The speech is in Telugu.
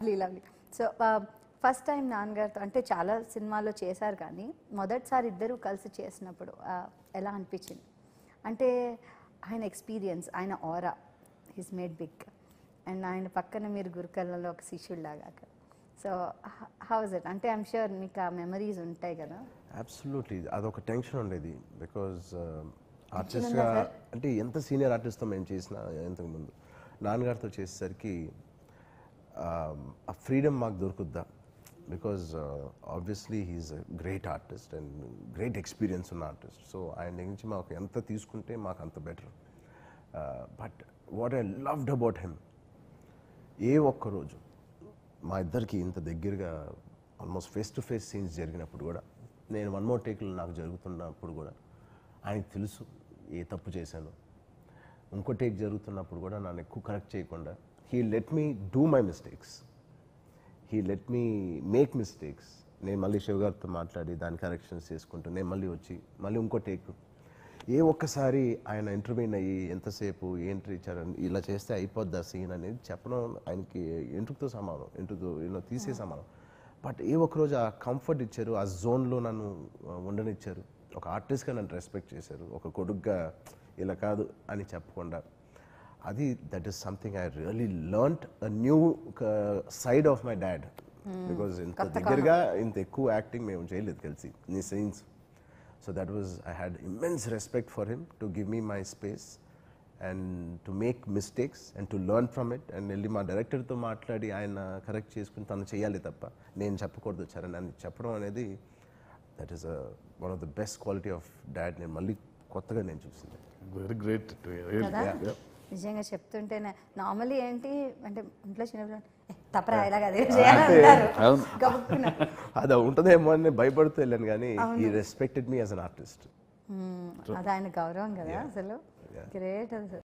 Lovely lovely so first time నాన్నగారితో అంటే చాలా సినిమాల్లో చేశారు కానీ మొదటిసారి ఇద్దరు కలిసి చేసినప్పుడు ఆ, ఎలా అనిపించింది అంటే ఆయన ఎక్స్పీరియన్స్ ఆయన ఆరా హిస్ మేడ్ బిగ్ అండ్ ఆయన పక్కన మీరు గురుకల్లలో ఒక శిష్యుడిలాగా సో హౌ ఇస్ ఇట్ అంటే ఐమ్ షూర్ మీకు ఆ మెమరీస్ ఉంటాయి కదా అబ్సల్యూట్లీ అదొక టెన్షన్ ఉండేది బికాజ్ ఆర్టిస్ట్గా అంటే ఎంత సీనియర్ ఆర్టిస్ట్తో మేము చేసిన ఇంతకుముందు నాన్నగారితో చేసేసరికి ఆ ఫ్రీడమ్ మాకు దొరుకుద్దా because obviously he's great artist and great experience ఉన్న ఆర్టిస్ట్ సో ఆయన దగ్గర నుంచి మాకు ఎంత తీసుకుంటే మాకు అంత better but what I loved about him ఏ ఒక్క రోజు మా ఇద్దరికి ఇంత దగ్గరగా almost face to face scenes జరిగినప్పుడు కూడా నేను వన్ మోర్ టేక్లు నాకు జరుగుతున్నప్పుడు కూడా ఆయనకు తెలుసు ఏ తప్పు చేశాను ఇంకో టేక్ జరుగుతున్నప్పుడు కూడా నన్ను ఎక్కువ కరెక్ట్ చేయకుండా he let me do my mistakes he let me make mistakes నేను మళ్ళీ శివ గారితో మాట్లాడి దాని కరెక్షన్స్ చేసుకుంటూ నేను మళ్ళీ వచ్చి మళ్ళీ ఇంకో టేక్ ఏ ఒక్కసారి ఆయన ఇంటర్వ్యూన్ అయ్యి ఎంతసేపు ఏంటి ఇచ్చారని ఇలా చేస్తే అయిపోద్ది ఆ సీన్ అనేది చెప్పడం ఆయనకి ఎంటుకతో సమానం ఎంటుతో యూనో తీసే సమానం బట్ ఏ ఒక్కరోజు ఆ కంఫర్ట్ ఇచ్చారు ఆ జోన్లో నన్ను ఆ, ఉండనిచ్చారు ఒక ఆర్టిస్ట్గా నన్ను రెస్పెక్ట్ చేశారు ఒక కొడుగ్గా ఇలా కాదు అని చెప్పకుండా అది that is something I really learnt a new side of my dad because ఇంత దగ్గరగా ఇంత ఎక్కువ యాక్టింగ్ మేము చేయలేదు కలిసి నీ scenes so that was I had immense respect for him to give me my space and to make mistakes and to learn from it and వెళ్ళి మా డైరెక్టర్తో మాట్లాడి ఆయన కరెక్ట్ చేసుకుని తను చేయాలి తప్ప నేను చెప్పకూడదు చరణ్ అని చెప్పడం అనేది that is one of the best quality of dad నేను మళ్ళీ కొత్తగా నేను చూసింది వెరీ గ్రేట్ కదా నిజంగా చెప్తుంటేనే నార్మల్లీ ఏంటి అంటే ఇంట్లో చిన్నపిల్లలు "ఏ, తప్పరా ఇలాగ అదే చేయాలంటారు అవును. గబుక్కున అది ఉంటుందేమో అని భయపడుతూ వెళ్ళాను కానీ ఈ respected me as an artist hmm. అది ఆయన గౌరవం కదా అసలు గ్రేట్ అసలు